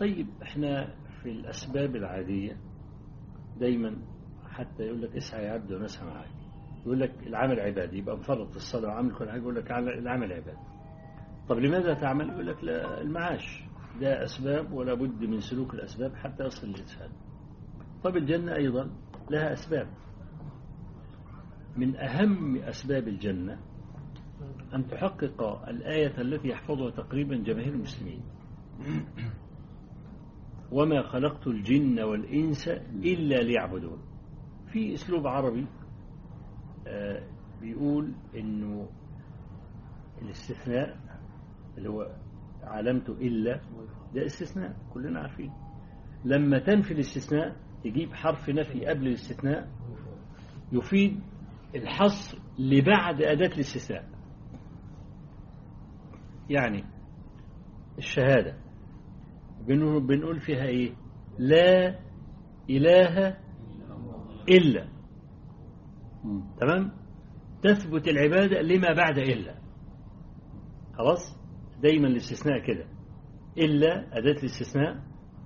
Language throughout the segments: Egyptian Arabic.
طيب احنا في الأسباب العادية دايما حتى يقول لك اسعى يا عبد ونسعى معاك يقول لك العمل عبادي يبقى مفرط الصلاة وعامل كل حاجة يقول لك العمل عبادي طب لماذا تعمل يقول لك لا المعاش ده أسباب ولا بد من سلوك الأسباب حتى يصل الإنسان طب الجنة أيضا لها أسباب من أهم أسباب الجنة أن تحقق الآية التي يحفظها تقريبا جماهير المسلمين وما خلقت الجن والإنس إلا ليعبدون في أسلوب عربي آه بيقول إنه الاستثناء اللي هو علامته إلا ده استثناء كلنا عارفين لما تنفي الاستثناء تجيب حرف نفي قبل الاستثناء يفيد الحصر لبعد أداة الاستثناء يعني الشهادة بنقول فيها إيه لا إله إلا تمام تثبت العبادة لما بعد إلا خلاص دايما الاستثناء كده إلا أداة الاستثناء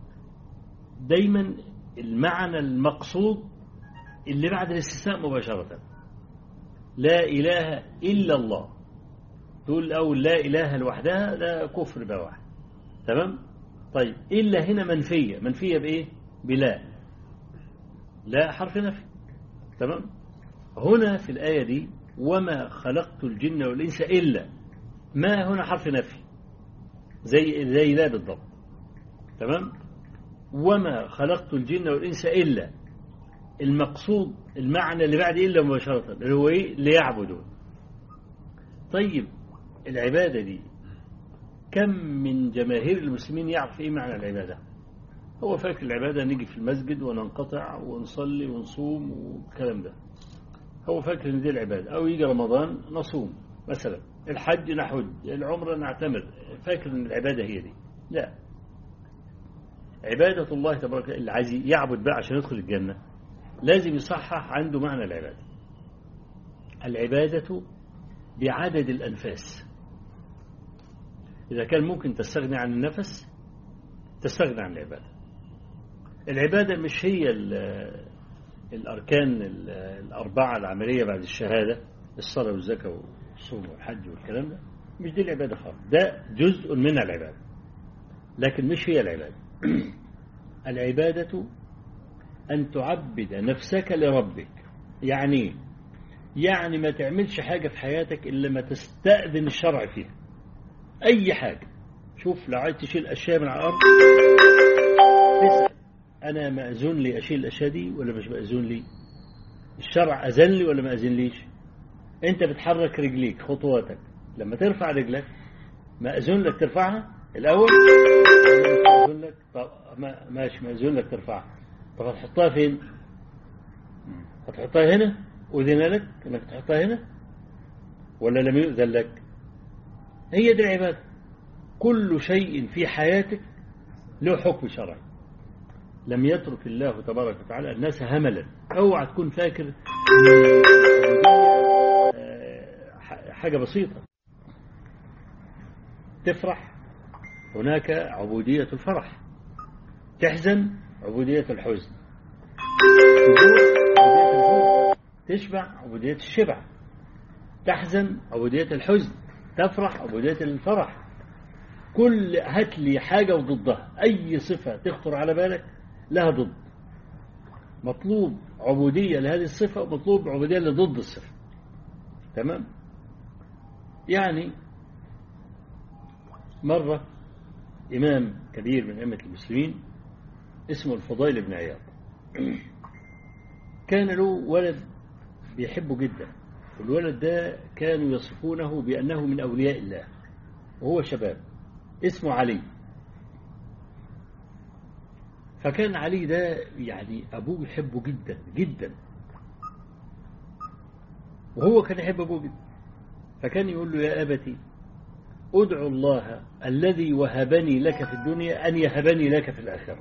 دايما المعنى المقصود اللي بعد الاستثناء مباشرة لا إله إلا الله تقول أو لا إله لوحدها ده كفر بواحد تمام طيب إلا هنا منفية منفية بإيه بلا لا حرف نفي تمام هنا في الآية دي وما خلقت الجن والإنس إلا ما هنا حرف نفي زي زي لا بالضبط تمام وما خلقت الجن والإنس إلا المقصود المعنى اللي بعد إلا مباشرة اللي هو إيه ليعبدون طيب العبادة دي كم من جماهير المسلمين يعرف إيه معنى العبادة هو فاكر العبادة نيجي في المسجد وننقطع ونصلي ونصوم والكلام ده هو فاكر ان دي العبادة أو يجي رمضان نصوم مثلا الحج نحج العمرة نعتمر فاكر ان العبادة هي دي لا عبادة الله تبارك اللي عايز يعبد بقى عشان يدخل الجنة لازم يصحح عنده معنى العبادة العبادة بعدد الأنفاس إذا كان ممكن تستغني عن النفس تستغني عن العبادة العبادة مش هي الأركان الأربعة العملية بعد الشهادة الصلاة والزكاة والصوم والحج والكلام ده مش دي العبادة خالص ده جزء من العبادة لكن مش هي العبادة العبادة أن تعبد نفسك لربك يعني يعني ما تعملش حاجة في حياتك إلا ما تستأذن الشرع فيها أي حاجة شوف لو عايز تشيل أشياء من على الأرض تسأل أنا مأذون لي أشيل الأشياء دي ولا مش مأذون لي الشرع أذن لي ولا ما أذن ليش أنت بتحرك رجليك خطواتك لما ترفع رجلك مأذون لك ترفعها الأول مأذون لك طب ماشي مأذون لك ترفعها طب هتحطها فين هتحطها هنا أذن لك انك تحطها هنا ولا لم يؤذن لك هي دي العبادة كل شيء في حياتك له حكم شرعي لم يترك الله تبارك وتعالى الناس هملا اوعى تكون فاكر حاجة بسيطة تفرح هناك عبودية الفرح تحزن عبودية الحزن تشبع عبودية الشبع تحزن عبودية الحزن تفرح عبودية الفرح كل هات لي حاجة وضدها أي صفة تخطر على بالك لها ضد مطلوب عبودية لهذه الصفة ومطلوب عبودية لضد الصفة تمام يعني مرة إمام كبير من أئمة المسلمين اسمه الفضيل بن عياض كان له ولد بيحبه جدا والولد ده كانوا يصفونه بأنه من أولياء الله وهو شباب اسمه علي فكان علي ده يعني أبوه يحبه جدا جدا وهو كان يحب أبوه جدا فكان يقول له يا أبتي ادعو الله الذي وهبني لك في الدنيا أن يهبني لك في الآخرة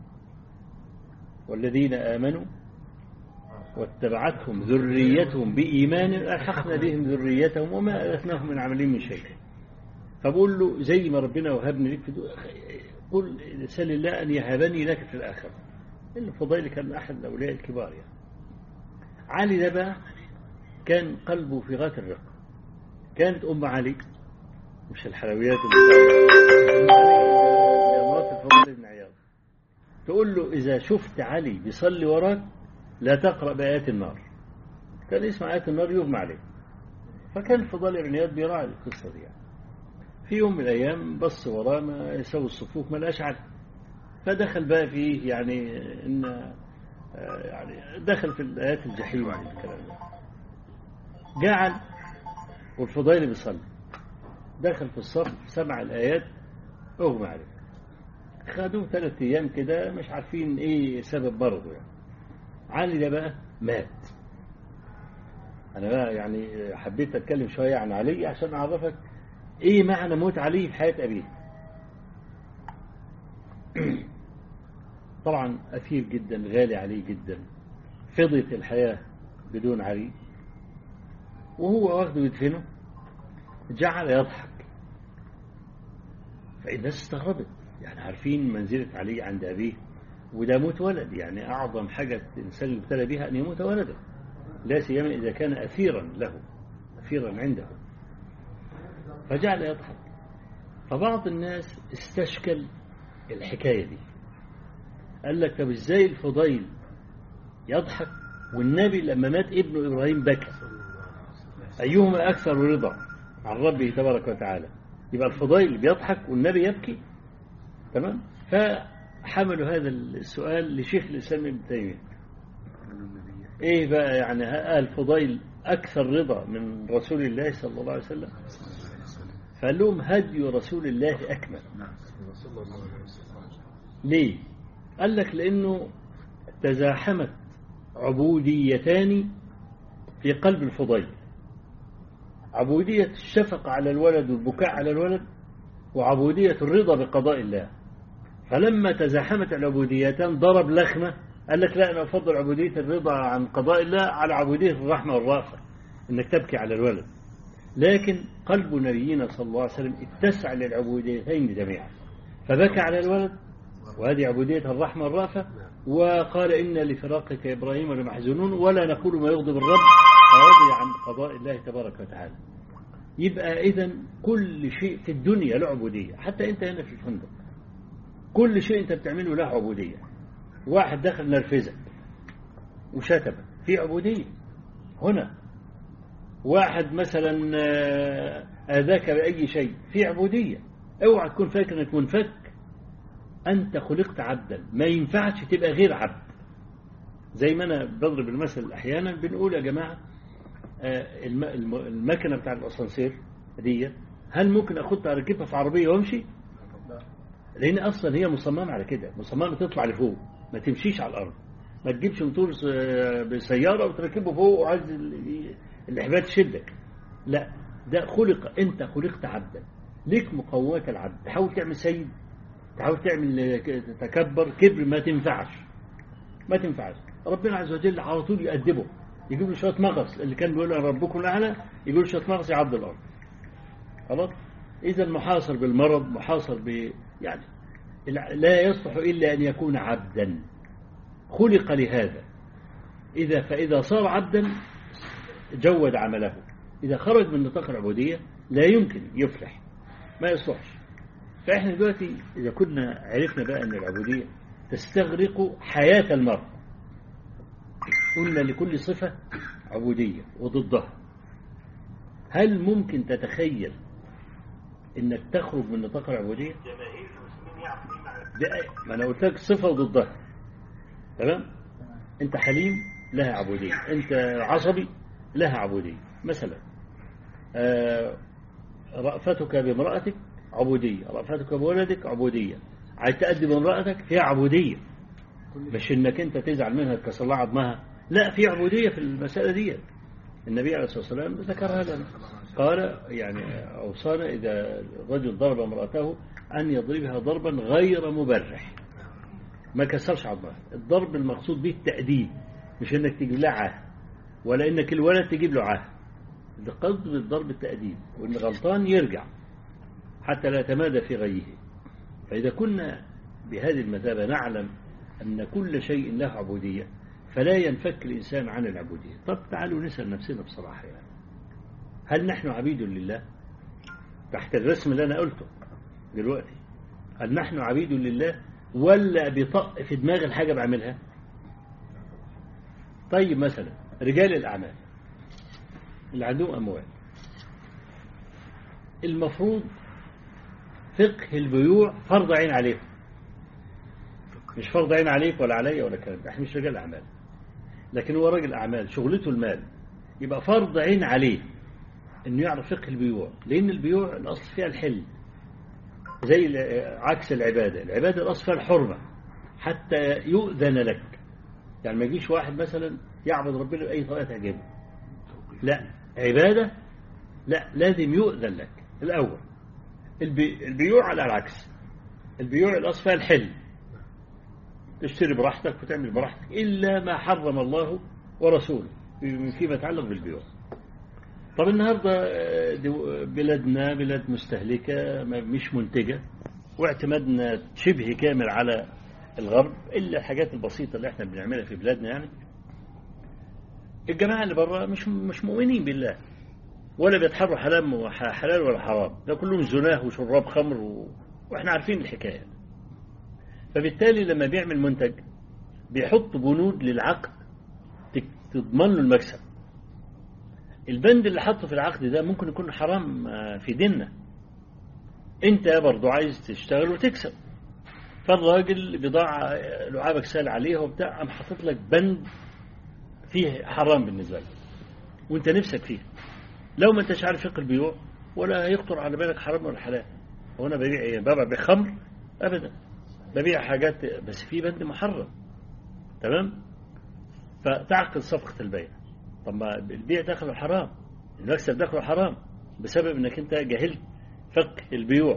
والذين آمنوا واتبعتهم ذريتهم بإيمان ألحقنا بهم ذريتهم وما ألفناهم من عملهم من شيء فبقول له زي ما ربنا وهبني لك في قل سل الله أن يهبني لك في الآخرة الفضيل كان أحد الأولياء الكبار يعني علي ده بقى كان قلبه في غاية الرقة كانت أم علي مش الحلويات اللي مرات الفضيل بن عياض تقول له إذا شفت علي بيصلي وراك لا تقرأ بآيات النار كان يسمع آيات النار يغمى عليه فكان الفضيل بن عياض بيراعي القصة دي يعني. في يوم من الأيام بص وراه ما يسوي الصفوف ما لقاش علي فدخل بقى في يعني إن يعني دخل في الآيات الجحيم الكلام ده جاء علي والفضيل بيصلي دخل في الصف سمع الآيات أغمى عليه خدوه ثلاث أيام كده مش عارفين إيه سبب مرضه يعني علي ده بقى مات أنا بقى يعني حبيت أتكلم شوية عن علي عشان أعرفك إيه معنى موت علي في حياة أبيه طبعا أثير جدا غالي عليه جدا فضية الحياة بدون علي وهو واخده يدفنه جعل يضحك فالناس استغربت يعني عارفين منزلة علي عند أبيه وده موت ولد يعني أعظم حاجة الإنسان يبتلى بها أن يموت ولده لا سيما إذا كان أثيرا له أثيرا عنده فجعل يضحك فبعض الناس استشكل الحكاية دي قال لك طب ازاي الفضيل يضحك والنبي لما مات ابنه إبراهيم بكى أيهما أكثر رضا عن ربه تبارك وتعالى يبقى الفضيل بيضحك والنبي يبكي تمام فحملوا هذا السؤال لشيخ الإسلام ابن تيمية ايه بقى يعني الفضيل أكثر رضا من رسول الله صلى الله عليه وسلم فقال لهم هدي رسول الله أكمل ليه قال لك لأنه تزاحمت عبوديتان في قلب الفضيل عبودية الشفقة على الولد والبكاء على الولد وعبودية الرضا بقضاء الله فلما تزاحمت العبوديتان ضرب لخمة قال لك لا أنا أفضل عبودية الرضا عن قضاء الله على عبودية الرحمة والرأفة إنك تبكي على الولد لكن قلب نبينا صلى الله عليه وسلم اتسع للعبوديتين جميعا فبكى على الولد وهذه عبودية الرحمة والرأفة وقال إن لفراقك إبراهيم لمحزونون ولا نقول ما يغضب الرب فرضي عن قضاء الله تبارك وتعالى يبقى إذا كل شيء في الدنيا له عبودية حتى أنت هنا في الفندق كل شيء أنت بتعمله له عبودية واحد دخل نرفزك وشتمك في عبودية هنا واحد مثلا آذاك بأي شيء في عبودية اوعى تكون فاكر انك منفك أنت خلقت عبدا ما ينفعش تبقى غير عبد زي ما أنا بضرب المثل أحيانا بنقول يا جماعة المكنة بتاع الأسانسير دي هل ممكن أخدها أركبها في عربية وأمشي؟ لأن أصلا هي مصممة على كده مصممة تطلع لفوق ما تمشيش على الأرض ما تجيبش موتور بسيارة وتركبه فوق وعايز الإحبال تشدك لا ده خلق أنت خلقت عبدا ليك مقومات العبد تحاول تعمل سيد تحاول تعمل تكبر كبر ما تنفعش ما تنفعش ربنا عز وجل على طول يأدبه يجيب له شويه مغص اللي كان بيقول ربكم الاعلى يجيب له شويه مغص يعض الارض خلاص اذا محاصر بالمرض محاصر ب يعني لا يصلح الا ان يكون عبدا خلق لهذا اذا فاذا صار عبدا جود عمله اذا خرج من نطاق العبوديه لا يمكن يفلح ما يصلحش فاحنا دلوقتي اذا كنا عرفنا بقى ان العبوديه تستغرق حياه المرء قلنا لكل صفة عبودية وضدها هل ممكن تتخيل انك تخرج من نطاق العبودية ما انا قلت لك صفة وضدها تمام انت حليم لها عبودية انت عصبي لها عبودية مثلا آه رأفتك بامرأتك عبودية رأفتك بولدك عبودية عايز تأدب امرأتك فيها عبودية مش انك انت تزعل منها تكسر لها عظمها لا في عبودية في المسألة دي النبي عليه الصلاة والسلام ذكرها لنا قال يعني أوصانا إذا الرجل ضرب امرأته أن يضربها ضربا غير مبرح ما كسرش عظمها الضرب المقصود به التأديب مش انك تجيب لها عاه ولا انك الولد تجيب له عاه ده قصد الضرب التأديب وان غلطان يرجع حتى لا يتمادى في غيه فإذا كنا بهذه المثابة نعلم أن كل شيء له عبودية فلا ينفك الإنسان عن العبودية طب تعالوا نسأل نفسنا بصراحة يعني هل نحن عبيد لله تحت الرسم اللي أنا قلته دلوقتي هل نحن عبيد لله ولا بيطق في دماغ الحاجة بعملها طيب مثلا رجال الأعمال اللي عندهم أموال المفروض فقه البيوع فرض عين عليهم مش فرض عين عليك ولا عليا ولا كلام احنا مش رجال أعمال لكن هو راجل أعمال شغلته المال يبقى فرض عين عليه انه يعرف فقه البيوع لان البيوع الاصل فيها الحل زي عكس العباده العباده الاصل فيها الحرمه حتى يؤذن لك يعني ما يجيش واحد مثلا يعبد ربنا باي طريقه تعجبه لا عباده لا لازم يؤذن لك الاول البي... البيوع على العكس البيوع الاصل فيها الحل تشتري براحتك وتعمل براحتك الا ما حرم الله ورسوله فيما يتعلق بالبيوع طب النهاردة بلادنا بلاد مستهلكة مش منتجة واعتمادنا شبه كامل على الغرب إلا الحاجات البسيطة اللي احنا بنعملها في بلادنا يعني الجماعة اللي بره مش مش مؤمنين بالله ولا بيتحروا حلال حلال ولا حرام ده كلهم زناه وشراب خمر و... واحنا عارفين الحكاية فبالتالي لما بيعمل منتج بيحط بنود للعقد تضمن له المكسب البند اللي حطه في العقد ده ممكن يكون حرام في ديننا انت برضو عايز تشتغل وتكسب فالراجل بضاعة لعابك سال عليها وبتاع قام حاطط لك بند فيه حرام بالنسبة لك وانت نفسك فيه لو ما انتش عارف فقه البيوع ولا يخطر على بالك حرام ولا حلال هو انا ببيع ايه ببيع بخمر ابدا ببيع حاجات بس في بند محرم تمام فتعقد صفقة البيع طب ما البيع داخله حرام المكسب داخله حرام بسبب انك انت جهلت فقه البيوع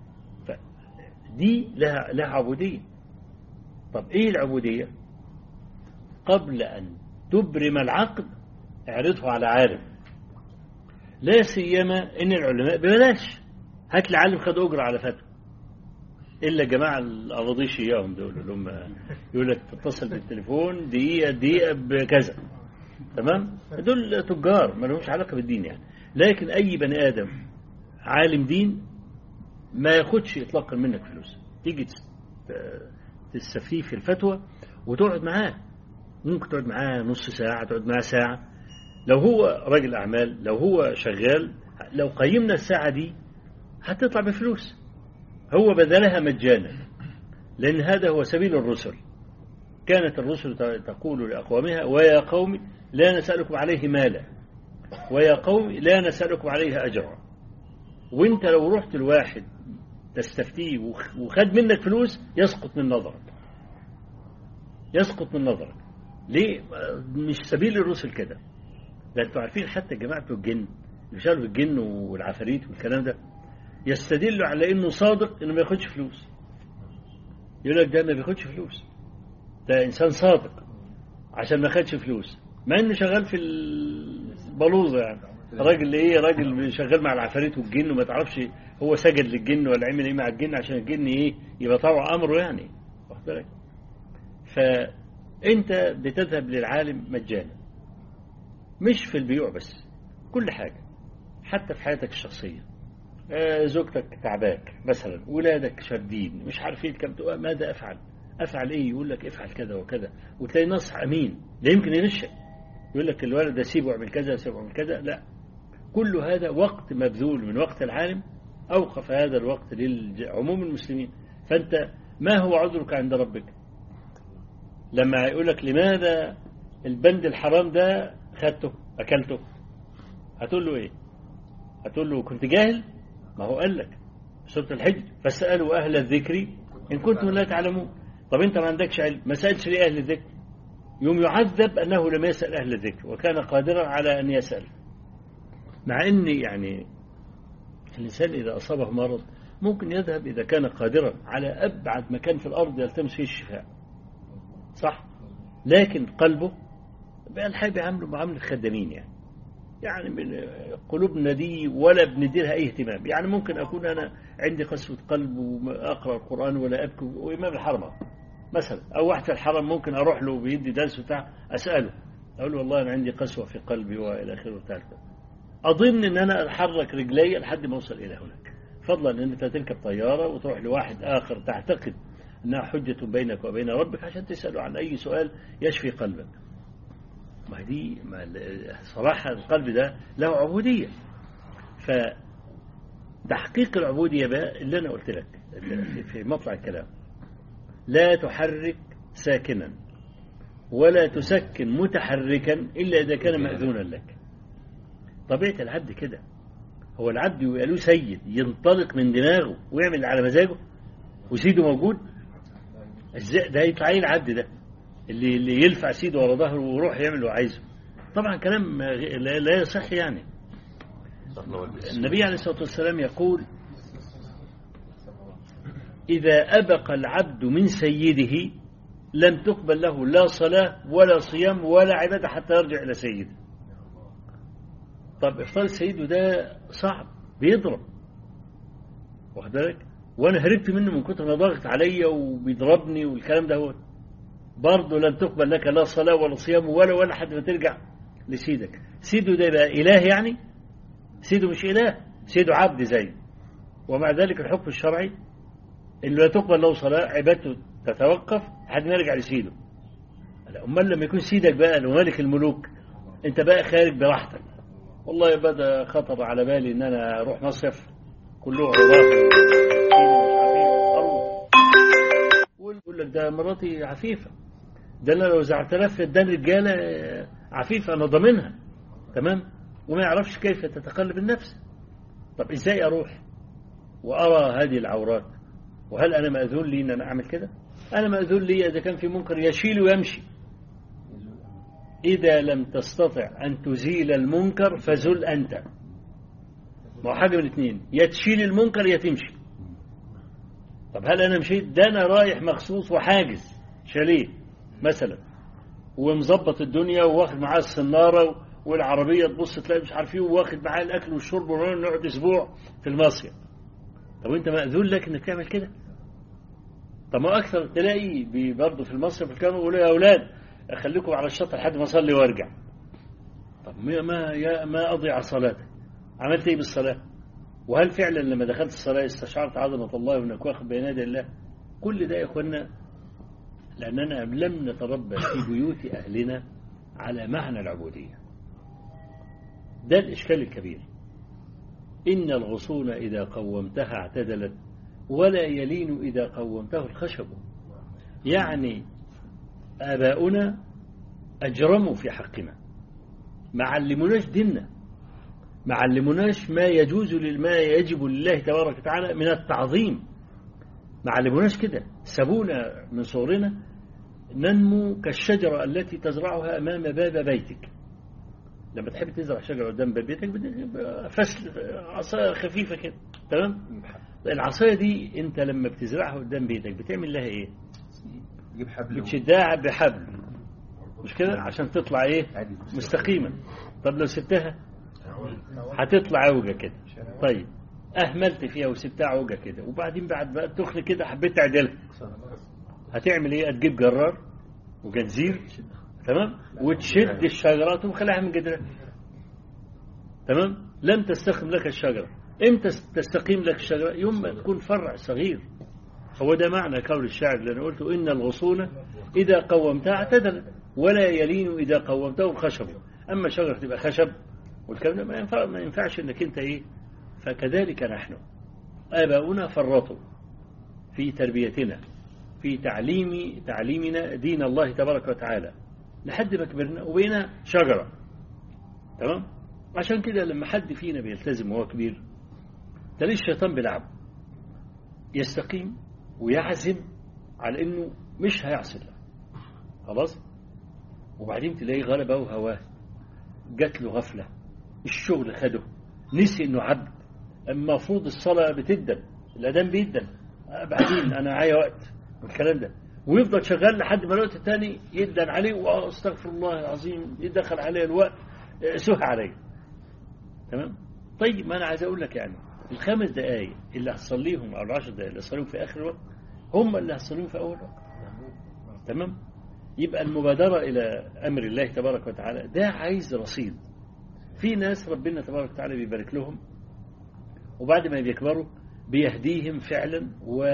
دي لها لها عبودية طب ايه العبودية قبل ان تبرم العقد اعرضه على عالم لا سيما ان العلماء ببلاش هات لي عالم خد اجر على فتوى الا الجماعه الاراضيش اياهم دول اللي هم يقول لك تتصل بالتليفون دقيقه دقيقه بكذا تمام دول تجار ما لهمش علاقه بالدين يعني لكن اي بني ادم عالم دين ما ياخدش اطلاقا منك فلوس تيجي تستفيه في الفتوى وتقعد معاه ممكن تقعد معاه نص ساعه تقعد معاه ساعه لو هو راجل اعمال لو هو شغال لو قيمنا الساعه دي هتطلع بفلوس هو بذلها مجانا لان هذا هو سبيل الرسل كانت الرسل تقول لاقوامها ويا قوم لا نسالكم عليه مالا ويا قوم لا نسالكم عليه اجرا وانت لو رحت لواحد تستفتيه وخد منك فلوس يسقط من نظرك يسقط من نظرك ليه مش سبيل الرسل كده ده انتوا عارفين حتى جماعه بتوع الجن اللي بيشتغلوا في الجن والعفاريت والكلام ده يستدلوا على انه صادق انه ما ياخدش فلوس يقول لك ده ما بياخدش فلوس ده انسان صادق عشان ما خدش فلوس مع انه شغال في البلوزه يعني راجل ايه راجل شغال مع العفاريت والجن وما تعرفش هو سجد للجن ولا عمل ايه مع الجن عشان الجن ايه يبقى طوع امره يعني واخد بالك فانت بتذهب للعالم مجانا مش في البيوع بس كل حاجه حتى في حياتك الشخصيه آه زوجتك تعباك مثلا ولادك شادين مش عارفين كم ماذا افعل افعل ايه يقول لك افعل كذا وكذا وتلاقي نص امين لا يمكن يغشك يقول لك الولد ده سيبه اعمل كذا سيبه اعمل كذا لا كل هذا وقت مبذول من وقت العالم اوقف هذا الوقت لعموم المسلمين فانت ما هو عذرك عند ربك لما يقول لك لماذا البند الحرام ده خدته اكلته هتقول له ايه هتقول له كنت جاهل ما هو قال لك سورة الحج فاسألوا أهل الذكر إن كنتم لا تعلمون طب أنت ما عندكش علم ما سألش ليه أهل الذكر يوم يعذب أنه لم يسأل أهل الذكر وكان قادرا على أن يسأل مع أن يعني الإنسان إذا أصابه مرض ممكن يذهب إذا كان قادرا على أبعد مكان في الأرض يلتمس فيه الشفاء صح لكن قلبه بقى الحي بيعامله معاملة خدامين يعني يعني من قلوبنا دي ولا بنديرها أي اهتمام يعني ممكن أكون أنا عندي قسوة قلب وأقرأ القرآن ولا أبكي وإمام الحرم مثلا أو واحد في الحرم ممكن أروح له بيدي درس بتاع أسأله أقول له والله أنا عندي قسوة في قلبي وإلى آخره وبتاع أظن إن أنا أحرك رجلي لحد ما أوصل إلى هناك فضلا أن أنت تركب طيارة وتروح لواحد آخر تعتقد أنها حجة بينك وبين ربك عشان تسأله عن أي سؤال يشفي قلبك ما دي ما صراحة القلب ده له عبودية فتحقيق العبودية بقى اللي أنا قلت لك في مطلع الكلام لا تحرك ساكنا ولا تسكن متحركا إلا إذا كان مأذونا لك طبيعة العبد كده هو العبد يبقى له سيد ينطلق من دماغه ويعمل على مزاجه وسيده موجود ازاي ده يطلع ايه العبد ده اللي اللي يلفع سيده ورا ظهره ويروح يعمل اللي عايزه طبعا كلام لا, لا يصح يعني النبي عليه الصلاه والسلام يقول إذا أبق العبد من سيده لم تقبل له لا صلاة ولا صيام ولا عبادة حتى يرجع إلى سيده طب إفطار سيده ده صعب بيضرب واخد بالك وأنا هربت منه من كتر ما ضغط عليا وبيضربني والكلام ده هو برضه لن تقبل لك لا صلاة ولا صيام ولا ولا حد ما ترجع لسيدك سيده ده يبقى إله يعني سيده مش إله سيده عبد زيه ومع ذلك الحكم الشرعي اللي لا تقبل له صلاة عبادته تتوقف لحد ما يرجع لسيده أمال لما يكون سيدك بقى لو ملك الملوك أنت بقى خارج براحتك والله يبقى ده خطر على بالي إن أنا أروح مصيف كله عراف ويقول لك ده مراتي عفيفة ده أنا لو زعلت لف اداني رجالة عفيفة أنا ضامنها تمام وما يعرفش كيف تتقلب النفس طب إزاي أروح وأرى هذه العورات وهل أنا مأذون لي إن أنا أعمل كده أنا مأذون لي إذا كان في منكر يشيل ويمشي إذا لم تستطع أن تزيل المنكر فزل أنت ما هو حاجة من الاثنين يا تشيل المنكر يا تمشي طب هل أنا مشيت ده أنا رايح مخصوص وحاجز شاليه مثلا ومظبط الدنيا واخد معاه السنارة والعربية تبص تلاقي مش عارف ايه واخد معاه الأكل والشرب ونقعد أسبوع في المصيف طب وانت مأذون لك انك تعمل كده طب ما اكثر تلاقي برضه في المصرف الكلام يقولوا يا اولاد اخليكم على الشط لحد ما اصلي وارجع طب ما يا ما اضيع صلاتك عملت ايه بالصلاه وهل فعلا لما دخلت الصلاه استشعرت عظمه الله وانك واخد بين يدي الله كل ده يا اخوانا لاننا لم نتربى في بيوت اهلنا على معنى العبوديه ده الاشكال الكبير إن الغصون إذا قومتها اعتدلت ولا يلين إذا قومته الخشب يعني آباؤنا أجرموا في حقنا ما علموناش ديننا ما علموناش ما يجوز ما يجب لله تبارك وتعالى من التعظيم ما علموناش كده سابونا من صغرنا ننمو كالشجرة التي تزرعها أمام باب بيتك لما تحب تزرع شجرة قدام باب بيتك فسل عصاية خفيفة كده تمام العصاية دي انت لما بتزرعها قدام بيتك بتعمل لها ايه تجيب حبل بتشدها بحبل مش كده عشان تطلع ايه مستقيمة طب لو سبتها هتطلع عوجة كده طيب اهملت فيها وسبتها عوجة كده وبعدين بعد بقى تخن كده حبيت تعدلها هتعمل ايه هتجيب جرار وجنزير تمام وتشد الشجرة وتخليها من جدرها تمام لم تستقم لك الشجرة امتى تستقيم لك الشجرة يوم ما تكون فرع صغير هو ده معنى قول الشاعر اللي انا قلته ان الغصون اذا قومتها اعتدلت ولا يلين اذا قومته الخشب اما شجرة تبقى خشب والكلام ده ما, ينفع ما ينفعش انك انت ايه فكذلك نحن اباؤنا فرطوا في تربيتنا في تعليم تعليمنا دين الله تبارك وتعالى لحد ما كبرنا وبقينا شجرة تمام عشان كده لما حد فينا بيلتزم وهو كبير تلاقي الشيطان بيلعب يستقيم ويعزم على انه مش هيعصي الله خلاص وبعدين تلاقيه غلبه وهواه جات له غفلة الشغل خده نسي انه عبد المفروض الصلاة بتدن الأذان بيدن بعدين أنا معايا وقت والكلام ده ويفضل شغال لحد ما الوقت الثاني يدن عليه واستغفر الله العظيم يدخل عليه الوقت سه عليه تمام طيب ما أنا عايز أقول لك يعني الخمس دقايق اللي هتصليهم أو العشر دقايق اللي هتصليهم في آخر الوقت هم اللي هتصليهم في أول وقت تمام يبقى المبادرة إلى أمر الله تبارك وتعالى ده عايز رصيد في ناس ربنا تبارك وتعالى بيبارك لهم وبعد ما بيكبروا بيهديهم فعلا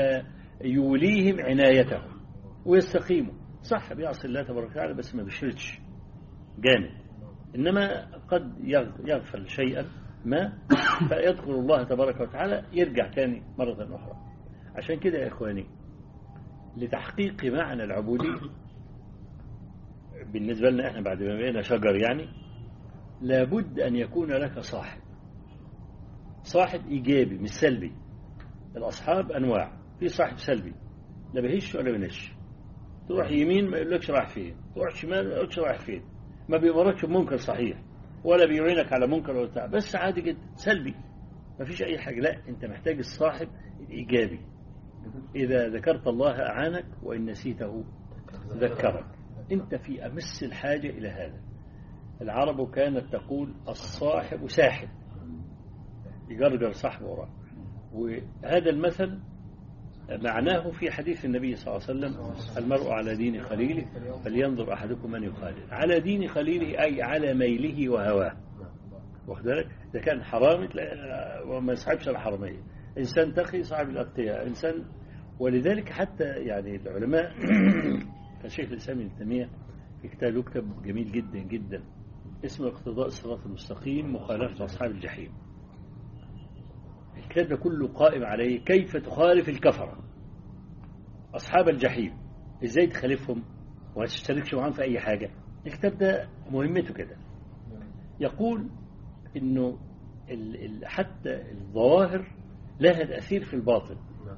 ويوليهم عنايته ويستقيموا صح بيعصي الله تبارك وتعالى بس ما بيشردش جامد إنما قد يغفل شيئا ما فيذكر الله تبارك وتعالى يرجع تاني مرة أخرى عشان كده يا إخواني لتحقيق معنى العبودية بالنسبة لنا احنا بعد ما بقينا شجر يعني لابد أن يكون لك صاحب صاحب إيجابي مش سلبي الأصحاب أنواع في صاحب سلبي لا بهش ولا بنش تروح يمين ما يقولكش رايح فين تروح شمال ما يقولكش رايح فين ما بيمركش بمنكر صحيح ولا بيعينك على منكر ولا بتاع بس عادي جدا سلبي ما فيش أي حاجة لا أنت محتاج الصاحب الإيجابي إذا ذكرت الله أعانك وإن نسيته ذكرك أنت في أمس الحاجة إلى هذا العرب كانت تقول الصاحب ساحب يجرجر صاحبه وراه وهذا المثل معناه في حديث النبي صلى الله عليه وسلم المرء على دين خليله فلينظر أحدكم من يخالل على دين خليله أي على ميله وهواه واخد بالك إذا كان حرامي وما يصحبش الحرامية إنسان تقي صاحب الأتقياء إنسان ولذلك حتى يعني العلماء كشيخ الإسلام ابن تيمية في كتاب يكتب جميل جدا جدا اسمه اقتضاء الصراط المستقيم مخالفة أصحاب الجحيم الكتاب ده كله قائم عليه كيف تخالف الكفرة أصحاب الجحيم إزاي تخالفهم وما تشتركش معاهم في أي حاجة الكتاب ده مهمته كده يقول إنه ال ال حتى الظواهر لها تأثير في الباطن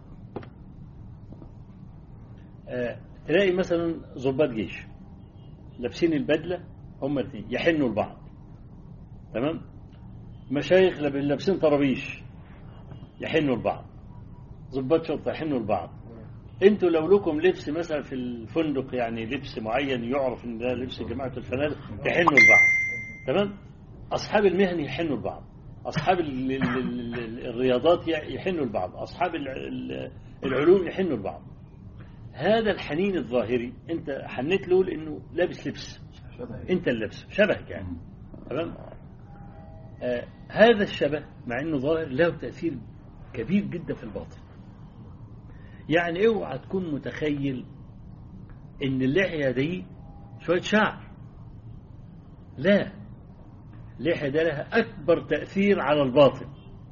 آه تلاقي مثلا ضباط جيش لابسين البدلة هم الاثنين يحنوا لبعض تمام مشايخ لابسين طرابيش يحنوا لبعض ضباط شرطة يحنوا لبعض انتوا لو لكم لبس مثلا في الفندق يعني لبس معين يعرف ان ده لبس جماعة الفنادق يحنوا لبعض تمام اصحاب المهن يحنوا لبعض اصحاب ال ال ال الرياضات يحنوا لبعض اصحاب العلوم يحنوا لبعض هذا الحنين الظاهري انت حنيت له لانه لابس لبس انت اللبس شبهك يعني تمام آه هذا الشبه مع انه ظاهر له تاثير كبير جدا في الباطن يعني اوعى تكون متخيل ان اللحيه دي شويه شعر لا اللحيه ده لها اكبر تاثير على الباطن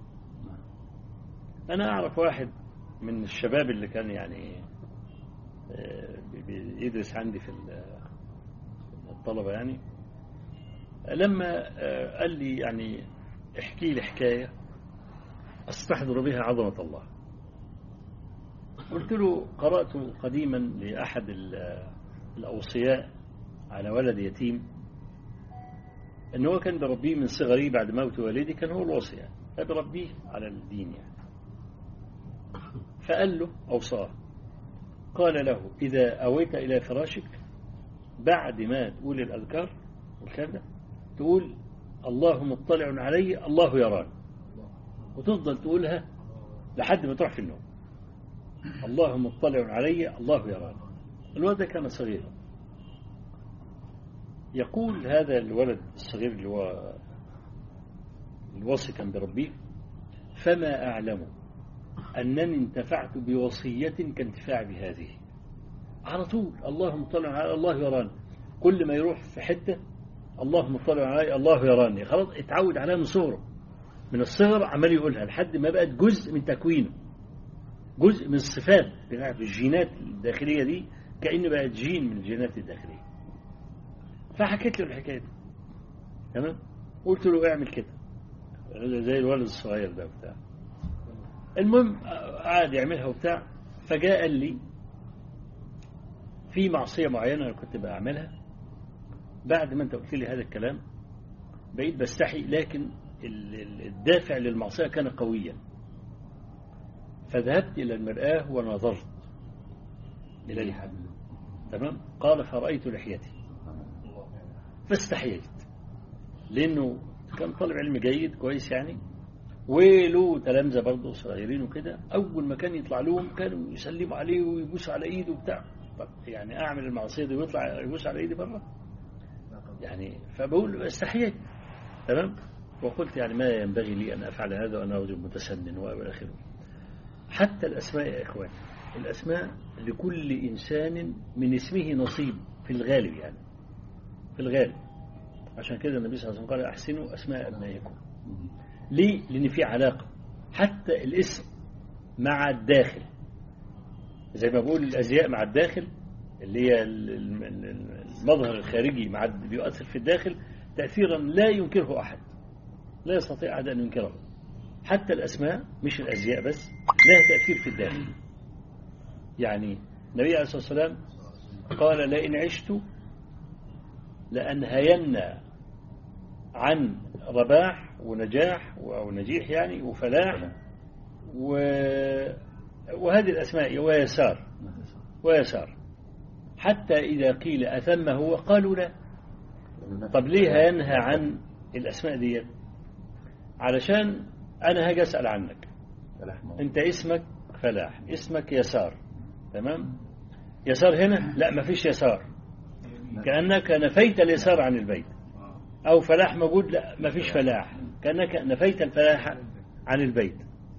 انا اعرف واحد من الشباب اللي كان يعني بيدرس عندي في الطلبة يعني لما قال لي يعني احكي لي حكاية استحضر بها عظمة الله قلت له قرأت قديما لأحد الأوصياء على ولد يتيم ان هو كان بربيه من صغري بعد موت والدي كان هو الوصي يعني فبربيه على الدين يعني فقال له أوصاه قال له إذا أويت إلى فراشك بعد ما تقول الأذكار والكلام ده تقول الله مطلع علي الله يراني وتفضل تقولها لحد ما تروح في النوم الله مطلع علي الله يراني الولد ده كان صغيرا يقول هذا الولد الصغير اللي هو الوصي كان بربيه فما أعلم أنني انتفعت بوصية كانتفاع بهذه على طول الله مطلع علي الله يراني كل ما يروح في حتة الله مطلع علي الله يراني خلاص اتعود عليها من صغره من الصغر عمال يقولها لحد ما بقت جزء من تكوينه جزء من الصفات بتاعت الجينات الداخلية دي كأنه بقت جين من الجينات الداخلية فحكيت له الحكاية دي تمام قلت له اعمل كده زي الولد الصغير ده وبتاع المهم قعد يعملها وبتاع فجاء قال لي في معصية معينة أنا كنت بعملها بعد ما أنت قلت لي هذا الكلام بقيت بستحي لكن الدافع للمعصية كان قويا فذهبت إلى المرآة ونظرت إليها تمام قال فرأيت لحيتي فاستحييت لأنه كان طالب علم جيد كويس يعني وله تلامذة برضه صغيرين وكده أول ما كان يطلع لهم كانوا يسلموا عليه ويبوسوا على إيده وبتاع طب يعني أعمل المعصية دي ويطلع يبوس على إيدي بره يعني فبقول استحييت تمام وقلت يعني ما ينبغي لي أن أفعل هذا وأنا رجل متسنن وإلى آخره حتى الأسماء يا إخوان الأسماء لكل إنسان من اسمه نصيب في الغالب يعني في الغالب عشان كده النبي صلى الله عليه وسلم قال أحسنوا أسماء أبنائكم ليه؟ لأن في علاقة حتى الاسم مع الداخل زي ما بقول الأزياء مع الداخل اللي هي المظهر الخارجي مع بيؤثر في الداخل تأثيرا لا ينكره أحد لا يستطيع أحد أن ينكره حتى الأسماء مش الأزياء بس لها تأثير في الداخل يعني النبي عليه الصلاة والسلام قال لئن عشت لأنهين عن رباح ونجاح أو نجيح يعني وفلاح و... وهذه الأسماء ويسار ويسار حتى إذا قيل أثم هو قالوا لا طب ليه ينهى عن الأسماء دي علشان أنا هاجي أسأل عنك أنت اسمك فلاح اسمك يسار تمام يسار هنا لا ما فيش يسار كأنك نفيت اليسار عن البيت أو فلاح موجود لا ما فيش فلاح كأنك نفيت الفلاح عن البيت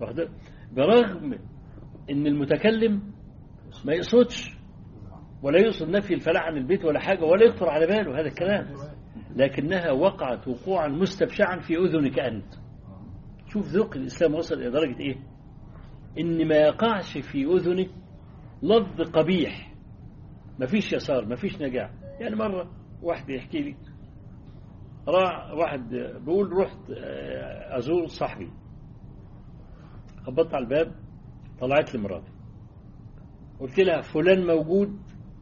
برغم ان المتكلم ما يقصدش ولا يقصد نفي الفلاح عن البيت ولا حاجة ولا يخطر على باله هذا الكلام لكنها وقعت وقوعا مستبشعا في أذنك أنت شوف ذوق الإسلام وصل إلى درجة إيه إن ما يقعش في أذنك لفظ قبيح ما فيش يسار ما فيش نجاح يعني مرة واحد يحكي لي راح واحد بيقول رحت أزور صاحبي خبطت على الباب طلعت لي مراتي قلت لها فلان موجود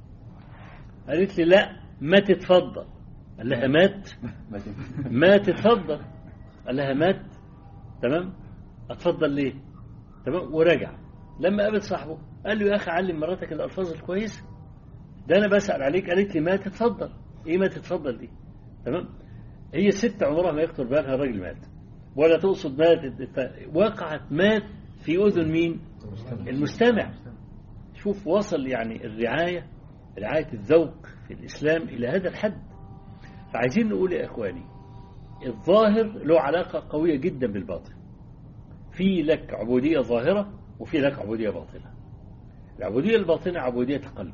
قالت لي لا ما تتفضل قال لها مات ما تتفضل قال لها مات تمام اتفضل ليه تمام ورجع لما قابل صاحبه قال له يا اخي علم مراتك الالفاظ الكويسه ده انا بسال عليك قالت لي ما تتفضل ايه ما تتفضل دي تمام هي الست عمرها ما يخطر بالها الراجل مات ولا تقصد مات وقعت مات في اذن مين المستمع شوف وصل يعني الرعايه رعايه الذوق في الاسلام الى هذا الحد فعايزين نقول يا اخواني الظاهر له علاقه قويه جدا بالباطن في لك عبوديه ظاهره وفي لك عبوديه باطنه العبوديه الباطنه عبوديه القلب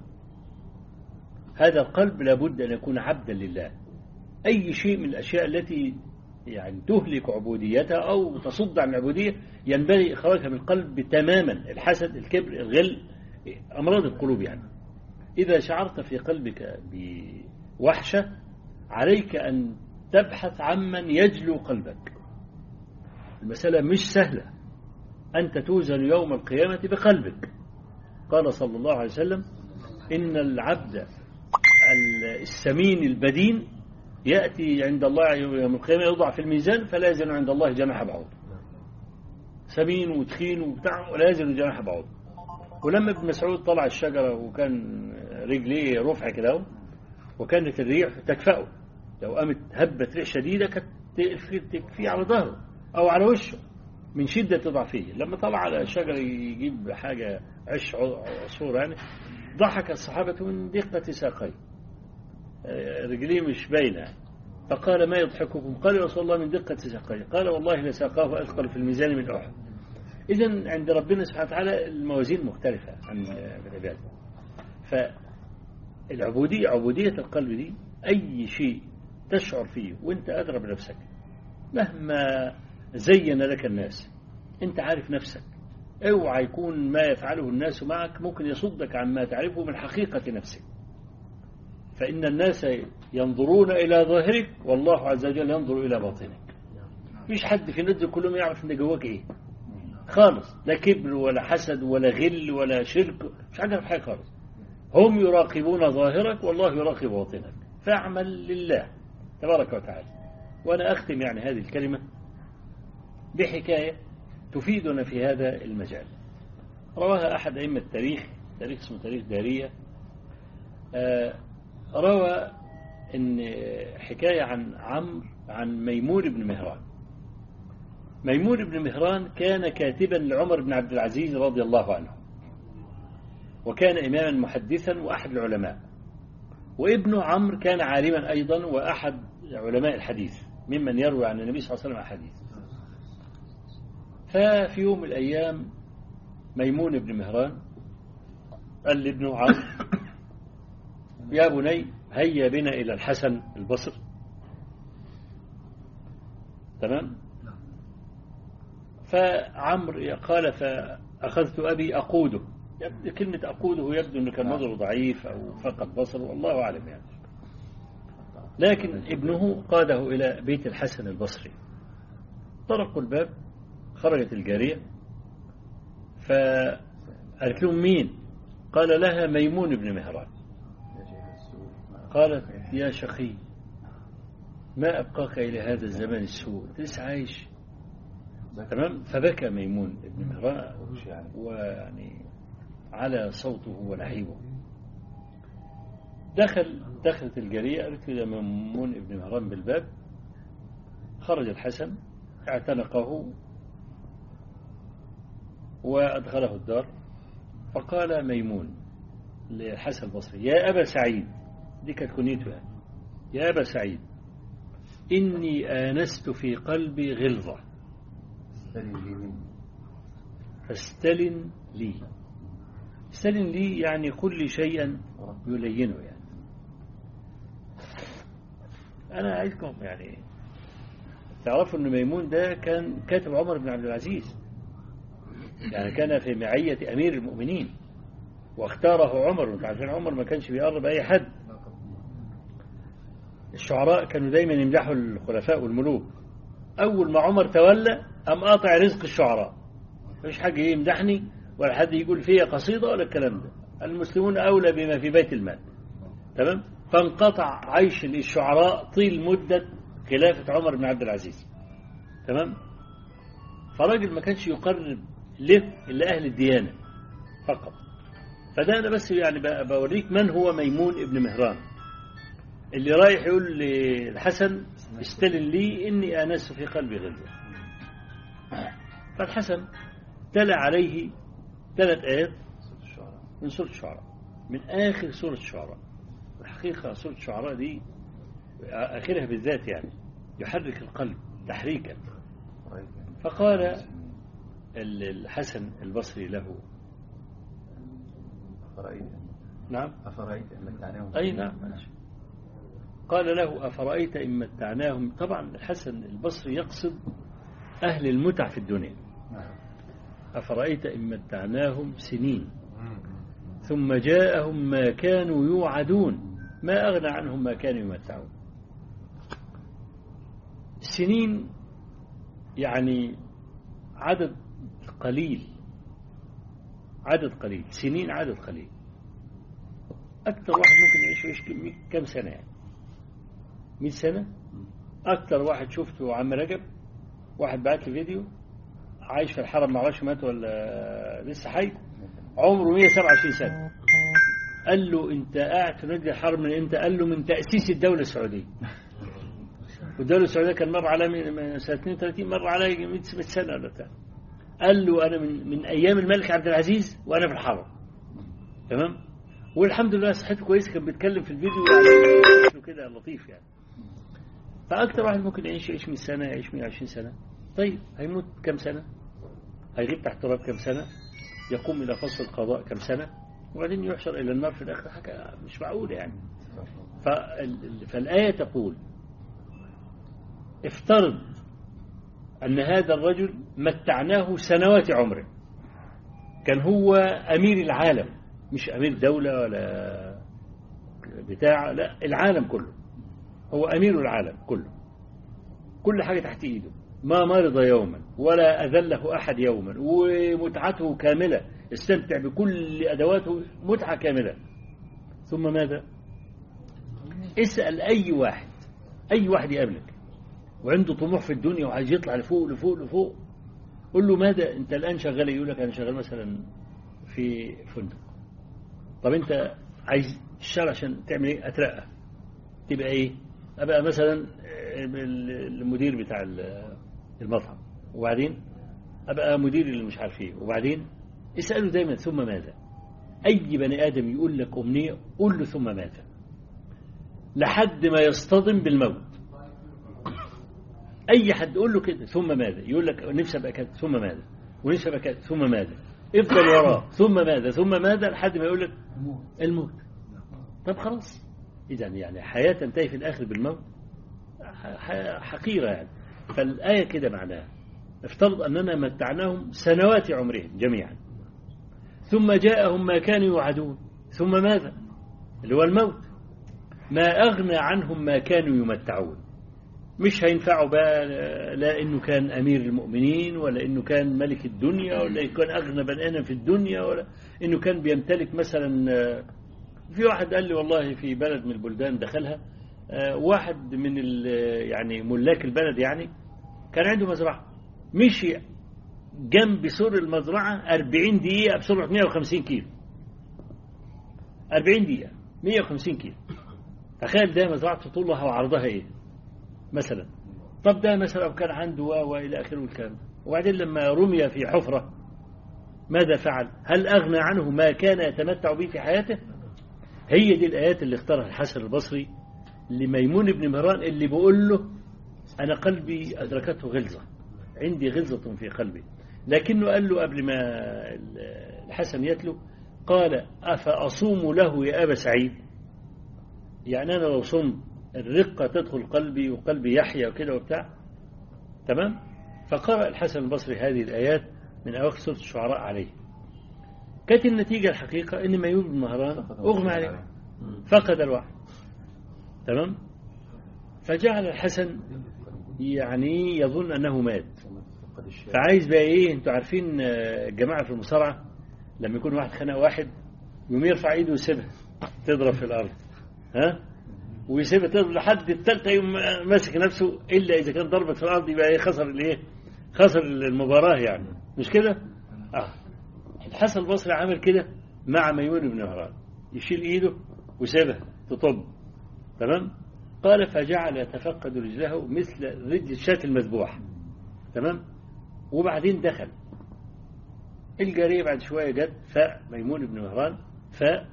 هذا القلب لابد ان يكون عبدا لله اي شيء من الاشياء التي يعني تهلك عبوديتها او تصد عن العبوديه ينبغي اخراجها من القلب تماما الحسد الكبر الغل امراض القلوب يعني اذا شعرت في قلبك بوحشه عليك ان تبحث عمن يجلو قلبك المساله مش سهله انت توزن يوم القيامه بقلبك قال صلى الله عليه وسلم ان العبد السمين البدين يأتي عند الله يوم القيامة يوضع في الميزان فلا يزن عند الله جناح بعوض سمين وتخين وبتاع ولا يزن جناح بعوض ولما ابن مسعود طلع الشجرة وكان رجليه رفع كده وكانت الريح تكفأه لو قامت هبت ريح شديدة كانت تكفيه على ظهره أو على وشه من شدة ضعفه لما طلع على الشجرة يجيب حاجة عش عصفور يعني ضحك الصحابة من دقة ساقيه رجليه مش باينة فقال ما يضحككم قال يا رسول الله من دقة ساقيه قال والله لساقاه أثقل في الميزان من أحد إذا عند ربنا سبحانه وتعالى الموازين مختلفة عن العباد فالعبودية عبودية القلب دي أي شيء تشعر فيه وانت أدرى بنفسك مهما زين لك الناس انت عارف نفسك اوعى يكون ما يفعله الناس معك ممكن يصدك عن ما تعرفه من حقيقة نفسك فإن الناس ينظرون إلى ظاهرك والله عز وجل ينظر إلى باطنك مفيش حد في الناس كلهم يعرف ان جواك ايه خالص لا كبر ولا حسد ولا غل ولا شرك مش عارف حاجه خالص هم يراقبون ظاهرك والله يراقب باطنك فاعمل لله تبارك وتعالى وانا اختم يعني هذه الكلمه بحكايه تفيدنا في هذا المجال رواها احد ائمه التاريخ تاريخ اسمه تاريخ داريه آه روى ان حكايه عن عمرو عن ميمون بن مهران ميمون بن مهران كان كاتبا لعمر بن عبد العزيز رضي الله عنه وكان إماما محدثا وأحد العلماء وابن عمرو كان عالما أيضا وأحد علماء الحديث ممن يروي عن النبي صلى الله عليه وسلم أحاديث ففي يوم من الأيام ميمون بن مهران قال لابنه عمرو يا بني هيا بنا إلى الحسن البصري تمام فعمرو قال فأخذت أبي أقوده يبدو كلمة أقوده يبدو أنه كان نظره ضعيف أو فقد بصره والله أعلم يعني لكن ابنه قاده إلى بيت الحسن البصري طرقوا الباب خرجت الجارية فقالت لهم مين قال لها ميمون بن مهران قالت يا شقي ما أبقاك إلى هذا الزمان السوء لسه عايش تمام فبكى ميمون بن مهران ويعني على صوته ونحيبه دخل دخلت الجارية قالت له يا ميمون بن مهران بالباب خرج الحسن اعتنقه وأدخله الدار فقال ميمون لحسن البصري يا أبا سعيد دي كانت كنيته يعني يا أبا سعيد إني آنست في قلبي غلظة فاستلن لي استلن لي يعني كل شيئا يلينه يعني أنا عايزكم يعني تعرفوا أن ميمون ده كان كاتب عمر بن عبد العزيز يعني كان في معية أمير المؤمنين واختاره عمر وانتم عارفين عمر ما كانش بيقرب أي حد الشعراء كانوا دايما يمدحوا الخلفاء والملوك أول ما عمر تولى أم قاطع رزق الشعراء مفيش حاجة يمدحني ولا حد يقول فيها قصيدة ولا الكلام ده المسلمون أولى بما في بيت المال تمام فانقطع عيش الشعراء طيل مدة خلافة عمر بن عبد العزيز تمام فراجل ما كانش يقرب له إلا أهل الديانة فقط فده أنا بس يعني بوريك من هو ميمون ابن مهران اللي رايح يقول للحسن استلن لي إني آنست في قلبي غلظة فالحسن تلا عليه ثلاث آيات من سورة الشعراء من آخر سورة الشعراء الحقيقة سورة الشعراء دي آخرها بالذات يعني يحرك القلب تحريكا فقال الحسن البصري له أفرأيت نعم أفرأيت إن متعناهم أي نعم قال له أفرأيت إن متعناهم طبعا الحسن البصري يقصد أهل المتع في الدنيا أفرأيت إن متعناهم سنين ثم جاءهم ما كانوا يوعدون ما أغنى عنهم ما كانوا يمتعون سنين يعني عدد قليل عدد قليل سنين عدد قليل أكثر واحد ممكن يعيش يعيش كم سنة يعني 100 سنة أكثر واحد شفته عم رجب واحد بعت لي فيديو عايش في الحرم ما اعرفش مات ولا لسه حي عمره 127 سنة قال له انت قاعد في نادي الحرم من امتى قال له من تأسيس الدولة السعودية والدولة السعودية كان مر على من سنة 32 مر على 100 سنة ولا بتاع قال له أنا من, من أيام الملك عبد العزيز وأنا في الحرم تمام والحمد لله صحته كويسة كان بيتكلم في الفيديو يعني كده لطيف يعني فأكثر واحد ممكن يعيش يعيش 100 سنة يعيش 120 سنة طيب هيموت كم سنة هيغيب تحت تراب كم سنة يقوم إلى فصل القضاء كم سنة وبعدين يحشر إلى النار في الآخر حاجة مش معقولة يعني فالآية تقول افترض أن هذا الرجل متعناه سنوات عمره كان هو أمير العالم مش أمير دولة ولا بتاع لا العالم كله هو أمير العالم كله كل حاجة تحت إيده ما مرض يوما ولا أذله أحد يوما ومتعته كاملة استمتع بكل أدواته متعة كاملة ثم ماذا اسأل أي واحد أي واحد يقابلك وعنده طموح في الدنيا وعايز يطلع لفوق لفوق لفوق قول له ماذا انت الآن شغال يقول لك أنا شغال مثلا في فندق طب انت عايز تشتغل عشان تعمل ايه اترقى تبقى ايه ابقى مثلا المدير بتاع المطعم وبعدين ابقى مدير اللي مش عارف ايه وبعدين اساله دايما ثم ماذا اي بني ادم يقول لك امنيه قول له ثم ماذا لحد ما يصطدم بالموت اي حد قول له كده ثم ماذا يقول لك نفسي ابقى كذا ثم ماذا ونفسي ابقى كذا ثم ماذا افضل وراه ثم ماذا ثم ماذا لحد ما يقول لك الموت طب خلاص اذا يعني حياه تنتهي في الاخر بالموت حقيره يعني فالايه كده معناها افترض اننا متعناهم سنوات عمرهم جميعا ثم جاءهم ما كانوا يوعدون ثم ماذا اللي هو الموت ما أغنى عنهم ما كانوا يمتعون مش هينفعوا بقى لا انه كان امير المؤمنين ولا انه كان ملك الدنيا ولا انه كان اغنى بني ادم في الدنيا ولا انه كان بيمتلك مثلا في واحد قال لي والله في بلد من البلدان دخلها واحد من يعني ملاك البلد يعني كان عنده مزرعه مشي جنب سور المزرعه 40 دقيقه بسرعه 150 كيلو 40 دقيقه 150 كيلو تخيل ده مزرعته طولها وعرضها ايه مثلا طب ده مثلا كان عنده والى اخره الكلام وبعدين لما رمي في حفره ماذا فعل هل اغنى عنه ما كان يتمتع به في حياته هي دي الايات اللي اختارها الحسن البصري لميمون بن مهران اللي بيقول له انا قلبي ادركته غلظه عندي غلظه في قلبي لكنه قال له قبل ما الحسن يتلو قال افاصوم له يا ابا سعيد يعني أنا لو صمت الرقة تدخل قلبي وقلبي يحيا وكده وبتاع تمام فقرأ الحسن البصري هذه الآيات من أواخر سورة الشعراء عليه كانت النتيجة الحقيقة إن ميمون بن مهران أغمى عليه فقد الوعي تمام فجعل الحسن يعني يظن أنه مات فعايز بقى إيه أنتوا عارفين الجماعة في المصارعة لما يكون واحد خنق واحد يقوم يرفع إيده ويسيبها تضرب في الأرض ها ويسيبها تضرب لحد الثالثه يوم ماسك نفسه الا اذا كان ضربت في الارض يبقى ايه خسر الايه؟ خسر المباراه يعني مش كده؟ اه الحسن البصري عمل كده مع ميمون بن مهران يشيل ايده ويسيبها تطب تمام؟ قال فجعل يتفقد رجله مثل رجل الشاة المذبوح تمام؟ وبعدين دخل الجارية بعد شوية جت فاء ميمون بن مهران فاء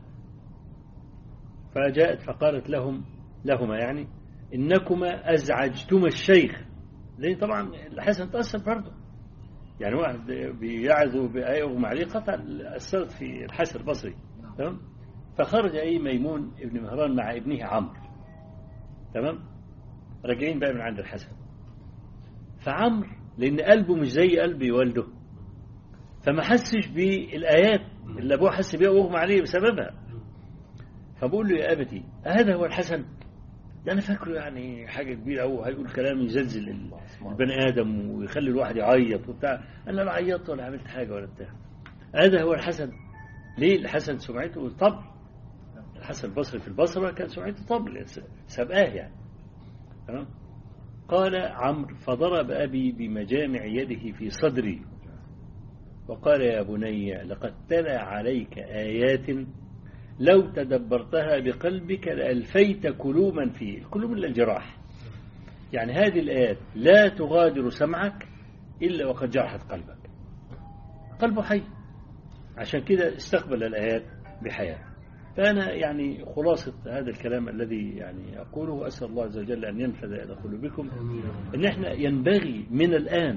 فجاءت فقالت لهم لهما يعني إنكما أزعجتما الشيخ لأن طبعا الحسن تأثر برضه يعني واحد بيعظه بأيغم عليه قطع أثرت في الحسن البصري تمام فخرج أي ميمون ابن مهران مع ابنه عمرو تمام راجعين بقى من عند الحسن فعمرو لأن قلبه مش زي قلب والده فما حسش بالآيات اللي أبوه حس بيها وأغمى عليه بسببها فبقول له يا أبتي هذا هو الحسن ده أنا فاكره يعني حاجة كبيرة أوي هيقول كلام يزلزل البني آدم ويخلي الواحد يعيط وبتاع أنا لا عيطت ولا عملت حاجة ولا بتاع هذا هو الحسن ليه الحسن سمعته طبل الحسن البصري في البصرة كان سمعته طبل سبقاه يعني تمام قال عمرو فضرب أبي بمجامع يده في صدري وقال يا بني لقد تلا عليك آيات لو تدبرتها بقلبك لألفيت كلوما فيه الكلوم إلا الجراح يعني هذه الآيات لا تغادر سمعك إلا وقد جرحت قلبك قلبه حي عشان كده استقبل الآيات بحياة فأنا يعني خلاصة هذا الكلام الذي يعني أقوله أسأل الله عز وجل أن ينفذ إلى قلوبكم أن احنا ينبغي من الآن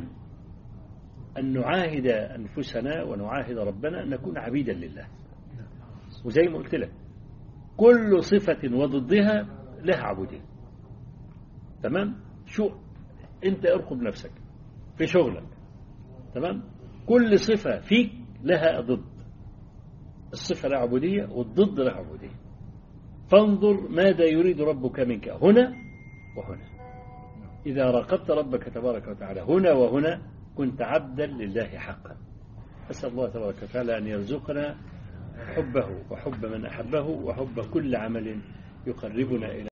أن نعاهد أنفسنا ونعاهد ربنا أن نكون عبيدا لله وزي ما قلت لك كل صفة وضدها لها عبودية تمام شو انت ارقب نفسك في شغلك تمام كل صفة فيك لها ضد الصفة لها عبودية والضد لها عبودية فانظر ماذا يريد ربك منك هنا وهنا إذا راقبت ربك تبارك وتعالى هنا وهنا كنت عبدا لله حقا أسأل الله تبارك وتعالى أن يرزقنا حبه وحب من أحبه وحب كل عمل يقربنا إلى